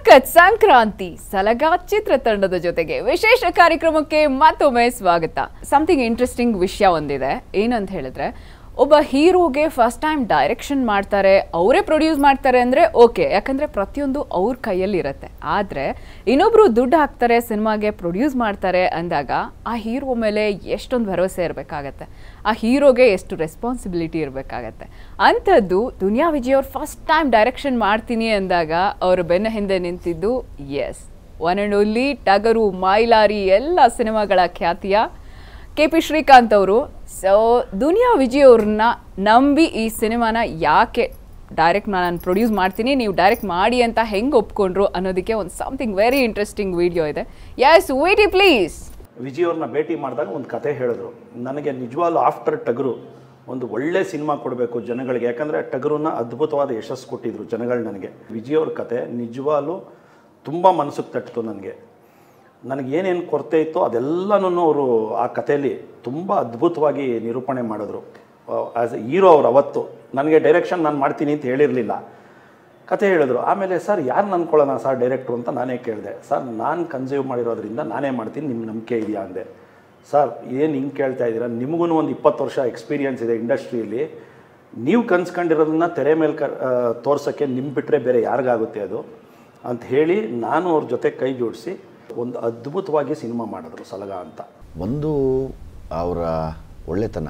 ಸಖತ್ ಸಂಕ್ರಾಂತಿ ಸಲಗಾ ಚಿತ್ರತಂಡದ ಜೊತೆಗೆ ವಿಶೇಷ ಕಾರ್ಯಕ್ರಮಕ್ಕೆ ಮತ್ತೊಮ್ಮೆ ಸ್ವಾಗತ ಸಮಥಿಂಗ್ ಇಂಟ್ರೆಸ್ಟಿಂಗ್ ವಿಷಯ ಒಂದಿದೆ ಏನಂತ ಹೇಳಿದ್ರೆ ಒಬ್ಬ ಹೀರೋಗೆ ಫಸ್ಟ್ ಟೈಮ್ ಡೈರೆಕ್ಷನ್ ಮಾಡ್ತಾರೆ ಅವರೇ ಪ್ರೊಡ್ಯೂಸ್ ಮಾಡ್ತಾರೆ ಅಂದ್ರೆ ಓಕೆ ಯಾಕಂದ್ರೆ ಪ್ರತಿಯೊಂದು ಅವ್ರ ಕೈಯಲ್ಲಿ ಇರುತ್ತೆ ಆದ್ರೆ ಇನ್ನೊಬ್ರು ದುಡ್ಡು ಹಾಕ್ತಾರೆ ಸಿನಿಮಾಗೆ ಪ್ರೊಡ್ಯೂಸ್ ಮಾಡ್ತಾರೆ ಅಂದಾಗ ಆ ಹೀರೋ ಮೇಲೆ ಎಷ್ಟೊಂದು ಭರವಸೆ ಇರಬೇಕಾಗತ್ತೆ ಆ ಹೀರೋಗೆ ಎಷ್ಟು ರೆಸ್ಪಾನ್ಸಿಬಿಲಿಟಿ ಇರಬೇಕಾಗತ್ತೆ ಅಂಥದ್ದು ದುನಿಯಾ ವಿಜಯ್ ಅವ್ರು ಫಸ್ಟ್ ಟೈಮ್ ಡೈರೆಕ್ಷನ್ ಮಾಡ್ತೀನಿ ಅಂದಾಗ ಅವ್ರ ಬೆನ್ನ ಹಿಂದೆ ನಿಂತಿದ್ದು ಎಸ್ ಒನ್ ಆ್ಯಂಡ್ ಓನ್ಲಿ ಟಗರು ಮೈಲಾರಿ ಎಲ್ಲ ಸಿನಿಮಾಗಳ ಖ್ಯಾತಿಯ ಕೆ ಪಿ ಶ್ರೀಕಾಂತ್ ಅವರು ಸೊ ದುನಿಯಾ ವಿಜಯ್ ಅವ್ರನ್ನ ನಂಬಿ ಈ ಸಿನಿಮಾನ ಯಾಕೆ ಡೈರೆಕ್ಟ್ ನಾನು ಪ್ರೊಡ್ಯೂಸ್ ಮಾಡ್ತೀನಿ ನೀವು ಡೈರೆಕ್ಟ್ ಮಾಡಿ ಅಂತ ಹೆಂಗೆ ಒಪ್ಕೊಂಡ್ರು ಅನ್ನೋದಕ್ಕೆ ಒಂದು ಸಮಥಿಂಗ್ ವೆರಿ ಇಂಟ್ರೆಸ್ಟಿಂಗ್ ವಿಡಿಯೋ ಇದೆ ಎಸ್ ವೇಟಿ ಪ್ಲೀಸ್ ವಿಜಯ್ ಅವ್ರನ್ನ ಭೇಟಿ ಮಾಡಿದಾಗ ಒಂದು ಕತೆ ಹೇಳಿದ್ರು ನನಗೆ ನಿಜವಾಗ್ಲೂ ಆಫ್ಟರ್ ಟಗರು ಒಂದು ಒಳ್ಳೆ ಸಿನಿಮಾ ಕೊಡಬೇಕು ಜನಗಳಿಗೆ ಯಾಕಂದರೆ ಟಗರುನ ಅದ್ಭುತವಾದ ಯಶಸ್ಸು ಕೊಟ್ಟಿದ್ರು ಜನಗಳು ನನಗೆ ವಿಜಯ್ ಅವ್ರ ಕತೆ ನಿಜವಾಗ್ಲೂ ತುಂಬ ಮನಸ್ಸಿಗೆ ತಟ್ಟಿತು ನನಗೆ ನನಗೆ ಏನೇನು ಕೊರತೆ ಇತ್ತೋ ಅದೆಲ್ಲನೂ ಅವರು ಆ ಕಥೆಯಲ್ಲಿ ತುಂಬ ಅದ್ಭುತವಾಗಿ ನಿರೂಪಣೆ ಮಾಡಿದ್ರು ಆ್ಯಸ್ ಎ ಹೀರೋ ಅವ್ರು ಅವತ್ತು ನನಗೆ ಡೈರೆಕ್ಷನ್ ನಾನು ಮಾಡ್ತೀನಿ ಅಂತ ಹೇಳಿರಲಿಲ್ಲ ಕತೆ ಹೇಳಿದ್ರು ಆಮೇಲೆ ಸರ್ ಯಾರು ಅಂದ್ಕೊಳ್ಳೋಣ ಸರ್ ಡೈರೆಕ್ಟ್ರು ಅಂತ ನಾನೇ ಕೇಳಿದೆ ಸರ್ ನಾನು ಕನ್ಸ್ಯೂವ್ ಮಾಡಿರೋದ್ರಿಂದ ನಾನೇ ಮಾಡ್ತೀನಿ ನಿಮ್ಮ ನಂಬಿಕೆ ಇದೆಯಾ ಅಂದೆ ಸರ್ ಏನು ಹಿಂಗೆ ಕೇಳ್ತಾ ಇದ್ದೀರಾ ನಿಮಗೂ ಒಂದು ಇಪ್ಪತ್ತು ವರ್ಷ ಎಕ್ಸ್ಪೀರಿಯನ್ಸ್ ಇದೆ ಇಂಡಸ್ಟ್ರಿಯಲ್ಲಿ ನೀವು ಕನ್ಸ್ಕೊಂಡಿರೋದನ್ನ ತೆರೆ ಮೇಲೆ ಕ ತೋರ್ಸೋಕ್ಕೆ ನಿಮ್ಮ ಬಿಟ್ಟರೆ ಬೇರೆ ಯಾರಿಗಾಗುತ್ತೆ ಅದು ಅಂತ ಹೇಳಿ ನಾನು ಅವ್ರ ಜೊತೆ ಕೈ ಜೋಡಿಸಿ ಒಂದು ಅದ್ಭುತವಾಗಿ ಸಿನಿಮಾ ಮಾಡಿದ್ರು ಸಲಗ ಅಂತ ಒಂದು ಅವರ ಒಳ್ಳೆತನ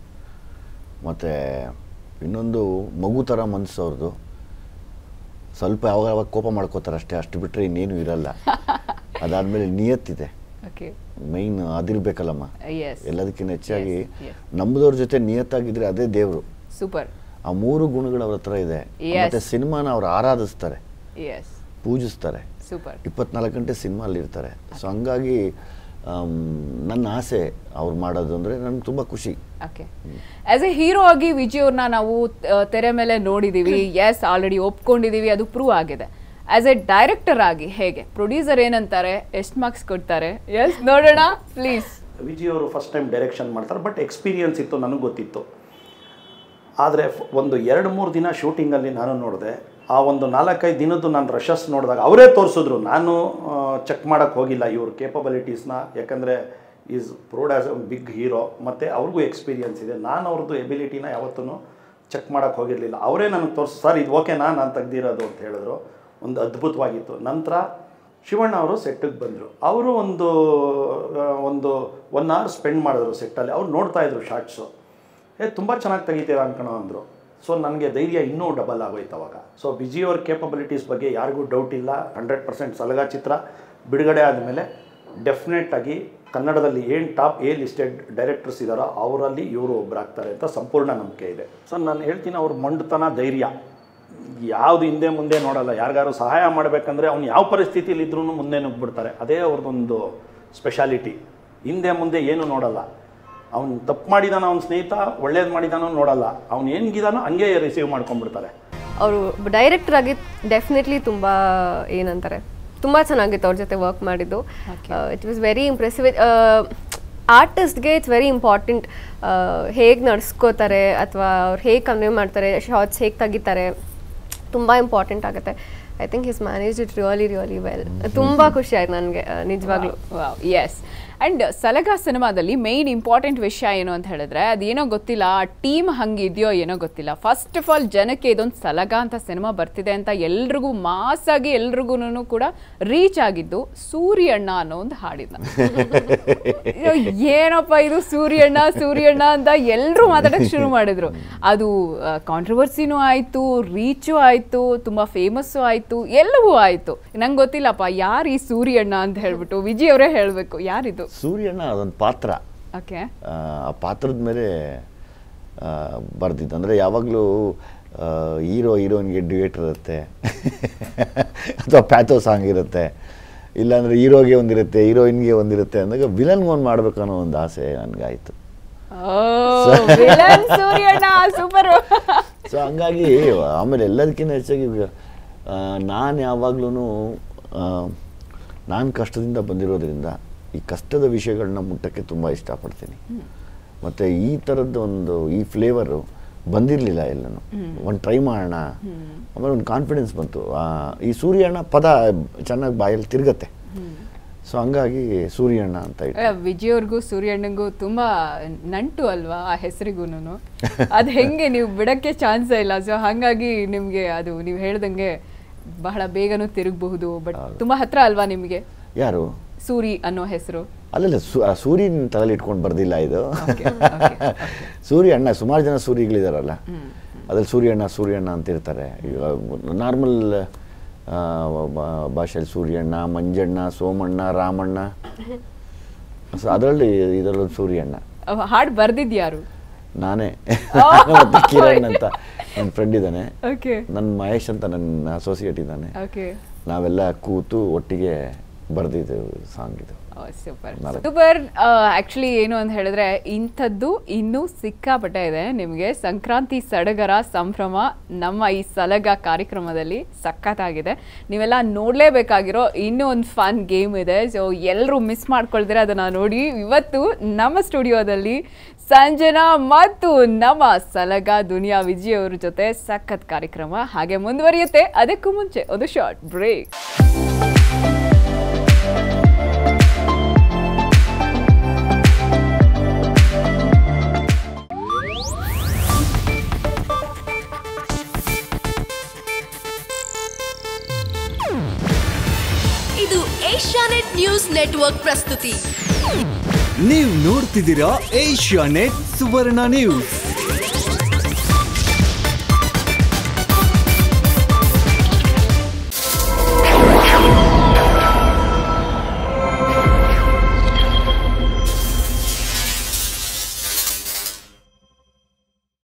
ಮತ್ತು ಇನ್ನೊಂದು ಮಗು ಥರ ಮನಸ್ಸು ಅವ್ರದ್ದು ಸ್ವಲ್ಪ ಯಾವಾಗ ಯಾವಾಗ ಕೋಪ ಮಾಡ್ಕೋತಾರೆ ಅಷ್ಟೇ ಅಷ್ಟು ಬಿಟ್ಟರೆ ಇನ್ನೇನು ಇರಲ್ಲ ಅದಾದಮೇಲೆ ನಿಯತ್ತಿದೆ ಓಕೆ ಮೈನ್ ಅದಿರ್ಬೇಕಲ್ಲಮ್ಮ ಎಸ್ ಎಲ್ಲದಕ್ಕಿಂತ ಹೆಚ್ಚಾಗಿ Yes, yes. ನಂಬದವ್ರ ಜೊತೆ ನಿಯತ್ತಾಗಿದ್ರೆ ಅದೇ ದೇವರು ಸೂಪರ್ ಆ ಮೂರು ಗುಣಗಳು ಅವ್ರ ಹತ್ರ ಇದೆ Yes. ಮತ್ತು ಸಿನಿಮಾನ ಅವ್ರು ಆರಾಧಿಸ್ತಾರೆ ಎಸ್ ಪೂಜಿಸ್ತಾರೆ ಸೂಪರ್ ಇಪ್ಪತ್ನಾಲ್ಕು ಗಂಟೆ ಸಿನಿಮಾಲಿರ್ತಾರೆ ಸೊ ಹಂಗಾಗಿ ಆಮ್, ನನ್ನ ಆಸೆ ಅವ್ರು ಮಾಡೋದು ಅಂದರೆ ನನಗೆ ತುಂಬ ಖುಷಿ ಓಕೆ ಆಸ್ ಎ ಹೀರೋ ಆಗಿ ವಿಜಯ್ ಅವ್ರನ್ನ ನಾವು ಆ, ತೆರೆ ಮೇಲೆ ನೋಡಿದೀವಿ ಎಸ್ ಆಲ್ರೆಡಿ ಒಪ್ಕೊಂಡಿದೀವಿ ಅದು ಪ್ರೂವ್ ಆಗಿದೆ ಆಸ್ ಎ ಡೈರೆಕ್ಟರ್ ಆಗಿ ಹೇಗೆ ಪ್ರೊಡ್ಯೂಸರ್ ಏನಂತಾರೆ ಎಷ್ಟು ಮಾರ್ಕ್ಸ್ ಕೊಡ್ತಾರೆ ಎಸ್ ನೋಡೋಣ ಪ್ಲೀಸ್ ವಿಜಯ್ ಅವರು ಫಸ್ಟ್ ಟೈಮ್ ಡೈರೆಕ್ಷನ್ ಮಾಡ್ತಾರೆ ಬಟ್ ಎಕ್ಸ್ಪೀರಿಯನ್ಸ್ ಇತ್ತು ನನಗೆ ಗೊತ್ತಿತ್ತು ಆದರೆ ಒಂದು ಎರಡು ಮೂರು ದಿನ ಶೂಟಿಂಗಲ್ಲಿ ನಾನು ನೋಡಿದೆ ಆ ಒಂದು ನಾಲ್ಕೈದು ದಿನದ್ದು ನಾನು ರಶಸ್ ನೋಡಿದಾಗ ಅವರೇ ತೋರಿಸಿದ್ರು ನಾನು ಚೆಕ್ ಮಾಡೋಕ್ಕೆ ಹೋಗಿಲ್ಲ ಇವ್ರ ಕೇಪಬಿಲಿಟೀಸ್ನ ಯಾಕಂದರೆ is proved as a big hero ಮತ್ತು ಅವ್ರಿಗೂ ಎಕ್ಸ್ಪೀರಿಯನ್ಸ್ ಇದೆ ನಾನು ಅವ್ರದ್ದು ಎಬಿಲಿಟಿನ ಯಾವತ್ತೂ ಚೆಕ್ ಮಾಡೋಕ್ಕೆ ಹೋಗಿರಲಿಲ್ಲ ಅವರೇ ನನಗೆ ತೋರಿಸಿ ಸರ್ ಇದು ಓಕೆನಾ ನಾನು ತೆಗ್ದಿರೋದು ಅಂತ ಹೇಳಿದ್ರು ಒಂದು ಅದ್ಭುತವಾಗಿತ್ತು ನಂತರ ಶಿವಣ್ಣ ಅವರು ಸೆಟ್ಟಿಗೆ ಬಂದರು ಅವರು ಒಂದು ಆ, ಒಂದು ಒನ್ ಅವರ್ ಸ್ಪೆಂಡ್ ಮಾಡಿದ್ರು ಸೆಟ್ಟಲ್ಲಿ ಅವ್ರು ನೋಡ್ತಾ ಇದ್ರು ಶಾರ್ಟ್ಸು ಏ ತುಂಬ ಚೆನ್ನಾಗಿ ತೆಗಿತೀರಾ ಅನ್ಕಣೋ ಅಂದರು ಸೊ ನನಗೆ ಧೈರ್ಯ ಇನ್ನೂ ಡಬಲ್ ಆಗೋಯ್ತು ಅವಾಗ ಸೊ ವಿಜಯ್ ಅವ್ರ ಕೇಪಬಿಲಿಟೀಸ್ ಬಗ್ಗೆ ಯಾರಿಗೂ ಡೌಟ್ ಇಲ್ಲ ಹಂಡ್ರೆಡ್ ಪರ್ಸೆಂಟ್ ಸಲಗಾ ಚಿತ್ರ ಬಿಡುಗಡೆ ಆದಮೇಲೆ ಡೆಫಿನೆಟ್ ಆಗಿ ಕನ್ನಡದಲ್ಲಿ ಏನು ಟಾಪ್ ಎ ಲಿಸ್ಟೆಡ್ ಡೈರೆಕ್ಟರ್ಸ್ ಇದ್ದಾರೋ ಅವರಲ್ಲಿ ಇವರು ಒಬ್ಬರಾಗ್ತಾರೆ ಅಂತ ಸಂಪೂರ್ಣ ನಂಬಿಕೆ ಇದೆ ಸೊ ನಾನು ಹೇಳ್ತೀನಿ ಅವ್ರ ಮೊಂಡತನ ಧೈರ್ಯ ಯಾವುದು ಹಿಂದೆ ಮುಂದೆ ನೋಡಲ್ಲ ಯಾರಿಗಾರು ಸಹಾಯ ಮಾಡಬೇಕಂದ್ರೆ ಅವ್ನು ಯಾವ ಪರಿಸ್ಥಿತಿಯಲ್ಲಿ ಇದ್ರೂ ಮುಂದೆ ನುಗ್ಬಿಡ್ತಾರೆ ಅದೇ ಅವ್ರದ್ದೊಂದು ಸ್ಪೆಷಾಲಿಟಿ ಹಿಂದೆ ಮುಂದೆ ಏನು ನೋಡಲ್ಲ ಅವ್ನು ತಪ್ಪು ಮಾಡಿದಾನ ಅವ್ನ ಸ್ನೇಹಿತ ಒಳ್ಳೇದು ಮಾಡಿದಾನೋ ನೋಡಲ್ಲ ಅವ್ನು ಹೆಂಗಿದಾನೋ ಹಂಗೆ ರಿಸೀವ್ ಮಾಡ್ಕೊಂಡ್ಬಿಡ್ತಾರೆ ಅವರು ಡೈರೆಕ್ಟರ್ ಆಗಿ ಡೆಫಿನೆಟ್ಲಿ ತುಂಬ ಏನಂತಾರೆ ತುಂಬ ಚೆನ್ನಾಗಿತ್ತು ಅವ್ರ ಜೊತೆ ವರ್ಕ್ ಮಾಡಿದ್ದು ಇಟ್ ವಾಸ್ ವೆರಿ ಇಂಪ್ರೆಸಿವ್ ಆರ್ಟಿಸ್ಟ್ಗೆ ಇಟ್ಸ್ ವೆರಿ ಇಂಪಾರ್ಟೆಂಟ್ ಹೇಗೆ ನಡ್ಸ್ಕೋತಾರೆ ಅಥವಾ ಅವ್ರು ಹೇಗೆ ಕನ್ವೆ ಮಾಡ್ತಾರೆ ಶಾರ್ಟ್ಸ್ ಹೇಗೆ ತೆಗಿತಾರೆ ತುಂಬ ಇಂಪಾರ್ಟೆಂಟ್ ಆಗುತ್ತೆ I think his manage it really really well ತುಂಬ ಖುಷಿ ಆಯ್ತು ನನಗೆ ನಿಜವಾಗ್ಲೂ ಎಸ್ ಅಂಡ್ ಸಲಗಾ ಸಿನಿಮಾದಲ್ಲಿ ಮೇನ್ ಇಂಪಾರ್ಟೆಂಟ್ ವಿಷಯ ಏನು ಅಂತ ಹೇಳಿದ್ರೆ ಅದೇನೋ ಗೊತ್ತಿಲ್ಲ ಆ ಟೀಮ್ ಹಂಗಿದೆಯೋ ಏನೋ ಗೊತ್ತಿಲ್ಲ ಫಸ್ಟ್ ಆಫ್ ಆಲ್ ಜನಕ್ಕೆ ಇದೊಂದು ಸಲಗಾ ಅಂತ ಸಿನಿಮಾ ಬರ್ತಿದೆ ಅಂತ ಎಲ್ರಿಗೂ ಮಾಸ್ ಆಗಿ ಎಲ್ರಿಗೂ ಕೂಡ ರೀಚ್ ಆಗಿದ್ದು ಸೂರ್ಯಣ್ಣ ಅನ್ನೋ ಒಂದು ಹಾಡಿದ್ನ ಅಯ್ಯೋ, ಏನಪ್ಪ ಇದು ಸೂರ್ಯಣ್ಣ ಸೂರ್ಯಣ್ಣ ಅಂತ ಎಲ್ಲರೂ ಮಾತಾಡಕ್ಕೆ ಶುರು ಮಾಡಿದ್ರು ಅದು ಕಾಂಟ್ರವರ್ಸಿನೂ ಆಯ್ತು ರೀಚು ಆಯ್ತು ತುಂಬಾ ಫೇಮಸ್ಸು ಆಯ್ತು ಎಲ್ಲವೂ ಆಯ್ತು ನಂಗೆ ಗೊತ್ತಿಲ್ಲಪ್ಪ ಯಾರು ಈ ಸೂರ್ಯಣ್ಣ ಅಂತ ಹೇಳ್ಬಿಟ್ಟು ವಿಜಯ್ ಅವರೇ ಹೇಳ್ಬೇಕು ಯಾರಿದು ಸೂರ್ಯಣ್ಣ ಅದೊಂದು ಪಾತ್ರ ಓಕೆ ಆ ಆ ಪಾತ್ರದ ಮೇಲೆ ಬರೆದಿದ್ದು ಅಂದರೆ ಯಾವಾಗಲೂ ಹೀರೋ ಹೀರೋಯಿನ್ಗೆ ಡ್ಯೂಯೇಟ್ ಇರುತ್ತೆ ಅಥವಾ ಪ್ಯಾಥೋ ಸಾಂಗ್ ಇರುತ್ತೆ ಇಲ್ಲಾಂದರೆ ಹೀರೋಗೆ ಒಂದಿರುತ್ತೆ ಹೀರೋಯಿನ್ಗೆ ಒಂದಿರುತ್ತೆ ಅಂದಾಗ ವಿಲನ್ಗೆ ಒಂದು ಮಾಡ್ಬೇಕು ಅನ್ನೋ ಒಂದು ಆಸೆ ನನಗಾಯಿತು ಸೂರ್ಯಣ್ಣ ಸೂಪರ್ ಸೊ ಹಂಗಾಗಿ ಆಮೇಲೆ ಎಲ್ಲದಕ್ಕಿಂತ ಹೆಚ್ಚಾಗಿ ನಾನು ಯಾವಾಗ್ಲೂ ನಾನು ಕಷ್ಟದಿಂದ ಬಂದಿರೋದ್ರಿಂದ ಈ ಕಷ್ಟದ ವಿಷಯಗಳನ್ನ ಮುಟ್ಟಕ್ಕೆ ತುಂಬ ಇಷ್ಟಪಡ್ತೀನಿ ಮತ್ತು ಈ ಥರದ್ದು ಒಂದು ಈ ಫ್ಲೇವರು ಬಂದಿರಲಿಲ್ಲ ಎಲ್ಲನೂ ಒಂದು ಟ್ರೈ ಮಾಡೋಣ ಆಮೇಲೆ ಒಂದು ಕಾನ್ಫಿಡೆನ್ಸ್ ಬಂತು ಆ, ಈ ಸೂರ್ಯಣ್ಣ ಪದ ಚೆನ್ನಾಗಿ ಬಾಯಲ್ಲಿ ತಿರುಗತ್ತೆ ಸೊ ಹಂಗಾಗಿ ಸೂರ್ಯಣ್ಣ ಅಂತ ಇಟ್ಟು ವಿಜಯ್ ಅವ್ರಿಗೂ ಸೂರ್ಯಣ್ಣಂಗೂ ತುಂಬಾ ನಂಟು ಅಲ್ವಾ ಆ ಹೆಸರಿಗೂ ಅದು ಹೆಂಗೆ ನೀವು ಬಿಡಕ್ಕೆ ಚಾನ್ಸ್ ಇಲ್ಲ ಸೊ ಹಾಗಾಗಿ ನಿಮ್ಗೆ ಅದು ನೀವು ಹೇಳ್ದಂಗೆ ಬಹಳ ಬೇಗನೂ ತಿರುಗಬಹುದು ಬಟ್ ತುಂಬಾ ಹತ್ರ ಅಲ್ವಾ ನಿಮ್ಗೆ ಯಾರು ಸೂರಿ ಅನ್ನೋ ಹೆಸರು ಅಲ್ಲಲ್ಲ ಸು ಆ ಸೂರ್ಯನ ತಲೆಯಲ್ಲಿ ಇಟ್ಕೊಂಡು ಬರ್ದಿಲ್ಲ ಇದು Okay, okay, ಸೂರ್ಯ ಅಣ್ಣ ಸುಮಾರು ಜನ ಸೂರ್ಯಗಳಿದಾರಲ್ಲ ಅದ್ರಲ್ಲಿ ಸೂರ್ಯಣ್ಣ ಸೂರ್ಯಣ್ಣ ಅಂತ ಇರ್ತಾರೆ ಈಗ ನಾರ್ಮಲ್ ಭಾಷೆಯಲ್ಲಿ ಸೂರ್ಯಣ್ಣ ಮಂಜಣ್ಣ ಸೋಮಣ್ಣ ರಾಮಣ್ಣ ಸೊ ಅದರಲ್ಲಿ ಇದರಲ್ಲೊಂದು ಸೂರ್ಯಣ್ಣ ಅವ್ ಹಾಡ್ ಬರ್ದಿದ್ಯಾರು ನಾನೇ ಮತ್ತೆ ಕಿರಣ್ ಅಂತ ನನ್ನ ಫ್ರೆಂಡ್ ಇದ್ದಾನೆ ಓಕೆ ನನ್ನ ಮಹೇಶ್ ಅಂತ ನನ್ನ ಅಸೋಸಿಯೇಟ್ ಇದ್ದಾನೆ ಓಕೆ ನಾವೆಲ್ಲ ಕೂತು ಒಟ್ಟಿಗೆ ಬರೆದಿದ್ದೆವು ಸಾಂಗ್ ಇದು ಸೂಪರ್ ನಾಲ್ಕು. ಸೂಪರ್ ಆಕ್ಚುಲಿ ಏನು ಅಂತ ಹೇಳಿದ್ರೆ ಇಂಥದ್ದು ಇನ್ನೂ ಸಿಕ್ಕಾಪಟ್ಟೆ ಇದೆ ನಿಮಗೆ ಸಂಕ್ರಾಂತಿ ಸಡಗರ ಸಂಭ್ರಮ ನಮ್ಮ ಈ ಸಲಗ ಕಾರ್ಯಕ್ರಮದಲ್ಲಿ ಸಖತ್ತಾಗಿದೆ ನೀವೆಲ್ಲ ನೋಡಲೇಬೇಕಾಗಿರೋ ಇನ್ನೂ ಒಂದು ಫನ್ ಗೇಮ್ ಇದೆ ಸೊ ಎಲ್ಲರೂ ಮಿಸ್ ಮಾಡ್ಕೊಳ್ದಿರ ಅದನ್ನ ನೋಡಿ ಇವತ್ತು ನಮ್ಮ ಸ್ಟುಡಿಯೋದಲ್ಲಿ ಸಂಜನಾ ಮತ್ತು ನಮ್ಮ ಸಲಗ ದುನಿಯಾ ವಿಜಯ್ ಅವ್ರ ಜೊತೆ ಸಖತ್ ಕಾರ್ಯಕ್ರಮ ಹಾಗೆ ಮುಂದುವರಿಯುತ್ತೆ ಅದಕ್ಕೂ ಮುಂಚೆ ಒಂದು ಶಾರ್ಟ್ ಬ್ರೇಕ್ ಇದು ಏಷ್ಯಾನೆಟ್ ನ್ಯೂಸ್ ನೆಟ್ವರ್ಕ್ ಪ್ರಸ್ತುತಿ ನೀವು ನೋಡ್ತಿದ್ದೀರಾ ಏಷ್ಯಾ ನೆಟ್ ಸುವರ್ಣ ನ್ಯೂಸ್